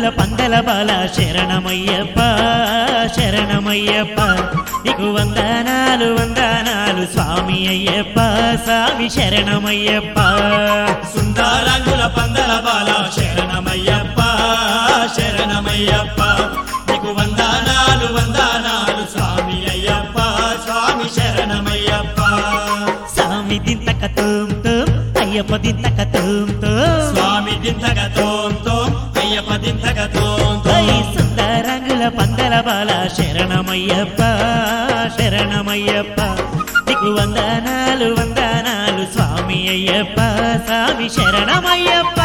సుందరంగుల పందల బాల శరణమయ్యప్ప శరణమయ్యప్ప నీకు వందనాలు వందనాలు స్వామి అయ్యప్ప స్వామి శరణమయ్యప్ప సుందరంగుల పందల బాల శరణమయ్యప్ప శరణమయ్యప్ప నీకు వందనాలు వందనాలు స్వామి అయ్యప్ప స్వామి శరణమయ్యప్ప స్వామి దింతక తోం తోం అయ్యప్ప దింతక తోం తోం స్వామి దింతగ తోం తోం అయ్యప్ప దింతగ తోం ఓయ్ తోం సుందరంగుల పందల బాల శరణమయ్యప్ప శరణమయ్యప్ప నీకు వందనాలు వందనాలు స్వామి అయ్యప్ప స్వామి శరణమయ్యప్ప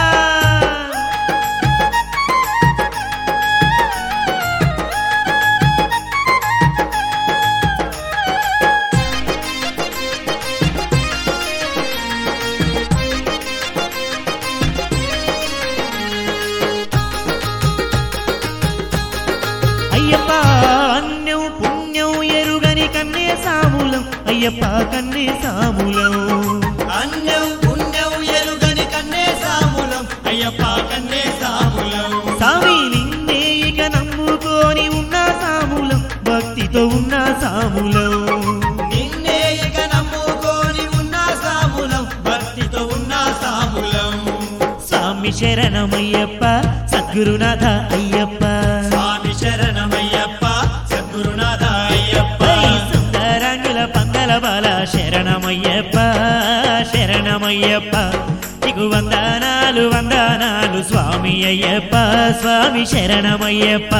అయ్యప్ప అన్యం పుణ్యం ఎరుగని కన్నే సాములం అయ్యప్ప కన్నే సాములం అన్యం పుణ్యం ఎరుగని కన్నే సాములం అయ్యప్ప కన్నే సాములం స్వామి నిన్నే ఇక నమ్ముకొని ఉన్న సాములం భక్తితో ఉన్న సాములం నిన్నే ఇక నమ్ముకొని ఉన్న సాములం భక్తితో ఉన్న సాములం స్వామి శరణమయ్యప్ప సద్గురునాథ అయ్యప్ప స్వామి శరణమయ్యప్ప సద్గురునాథ అయ్యప్ప ఓయ్ సుందరంగుల పందల బాల శరణమయ్యప్ప శరణమయ్యప్ప నీకు వందనాలు వందనాలు స్వామి అయ్యప్ప స్వామి శరణమయ్యప్ప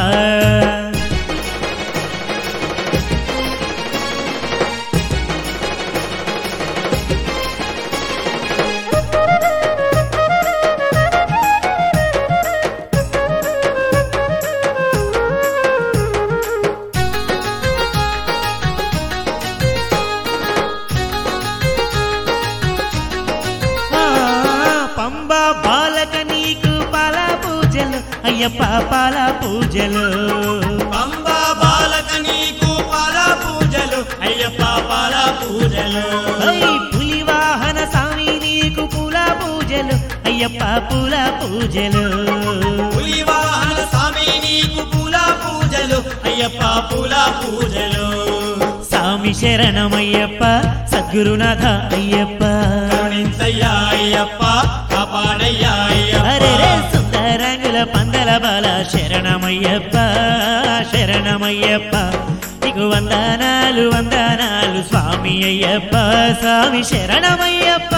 ఆ, పంబా బాలక నీకు పాల పూజలు అయ్యప్ప పాల పూజలు పంబా బాలక నీకు పాల పూజలు అయ్యప్ప పాల పూజలు ఓయ్ పులి వాహన స్వామి నీకు పూల పూజలు అయ్యప్ప పూల పూజలు పులి వాహన స్వామి నీకు పూల పూజలు అయ్యప్ప పూల పూజలు స్వామి శరణమయ్యప్ప సద్గురునాథ అయ్యప్ప కరుణించయ్యా అయ్యప్ప కాపాడయ్యా అరే రే అయ్యప్ప సుందరంగుల పందల బాల శరణమయ్యప్ప శరణమయ్యప్ప నీకు వందనాలు వందనాలు స్వామి అయ్యప్ప స్వామి శరణమయ్యప్ప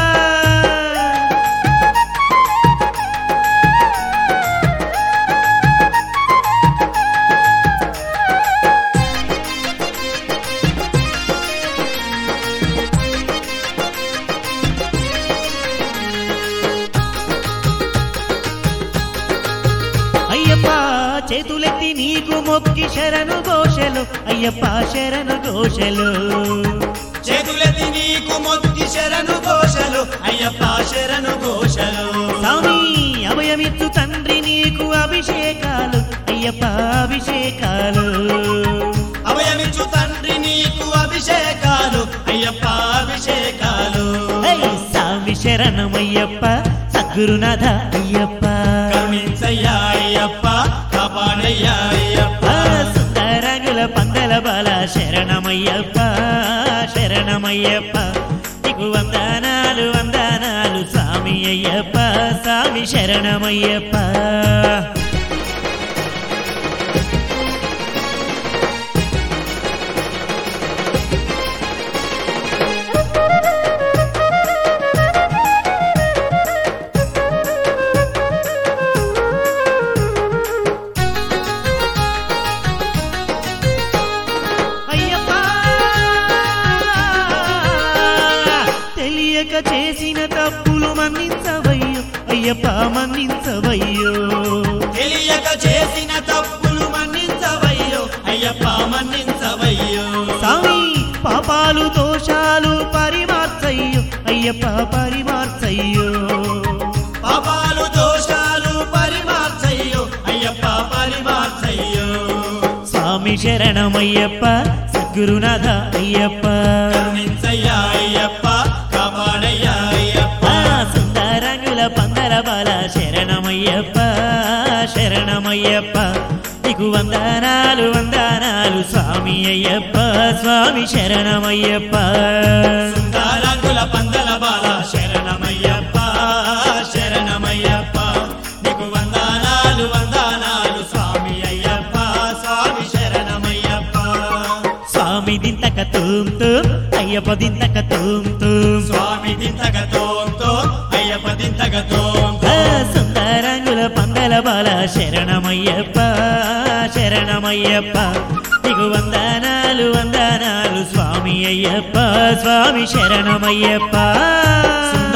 అయ్యప్ప చేతులెత్తి నీకు మొక్కి శరణు ఘోషలు అయ్యప్ప శరణు ఘోషలు చేతులెత్తి నీకు మొత్తి శరణు ఘోషలు అయ్యప్ప శరణు ఘోషలు స్వామి అభయమిత్తు తండ్రి నీకు అభిషేకాలు అయ్యప్ప అభిషేకాలు అభయమిచ్చు తండ్రి నీకు అభిషేకాలు అయ్యప్ప అభిషేకాలు హై, స్వామి శరణమయ్యప్ప సద్గురునాథ అయ్యప్ప కరుణించయ్యా అయ్యప్ప కాపాడయ్యా అయ్యప్ప ఆ, సుందరంగుల పందల బాల శరణమయ్యప్ప శరణమయ్యప్ప నీకు వందనాలు వందనాలు స్వామి అయ్యప్ప స్వామి శరణమయ్యప్ప అయ్యప్ప తెలియక చేసిన తప్పులు మన్నించవయ్యో అయ్యప్ప మన్నించవయ్యో తెలియక చేసిన తప్పులు మన్నించవయ్యో అయ్యప్ప మన్నించవయ్యో స్వామి పాపాలు దోషాలు పరిమార్చయ్యో అయ్యప్ప పరిమార్చయ్యో పాపాలు దోషాలు పరిమార్చయ్యో అయ్యప్ప పరిమార్చయ్యో స్వామి శరణమయ్యప్ప సద్గురునాథ అయ్యప్ప కరుణించయ్యా అయ్యప్ప కాపాడయ్యా అయ్యప్ప ఆ సుందరంగుల పందల బాల శరణమయ్యప్ప శరణ శరణమయ్యప్ప నీకు వందనాలు వందనాలు స్వామి అయ్యప్ప స్వామి శరణమయ్యప్ప రంగుల పందల బాల శరణమయ్యప్ప శరణమయ్యప్ప నీకు వందనాలు వందనాలు స్వామి అయ్యప్ప స్వామి శరణమయ్యప్ప స్వామి దింతక తూం తూం అయ్యప్ప దింతక తూం తూం స్వామి దింతగతోంతో అయ్యప్ప దింతగతో ఆ సుందరంగుల పందల బాల శరణమయ్యప్ప శరణమయ్యప్ప నీకు వందనాలు వందనాలు స్వామి అయ్యప్ప స్వామి శరణమయ్యప్ప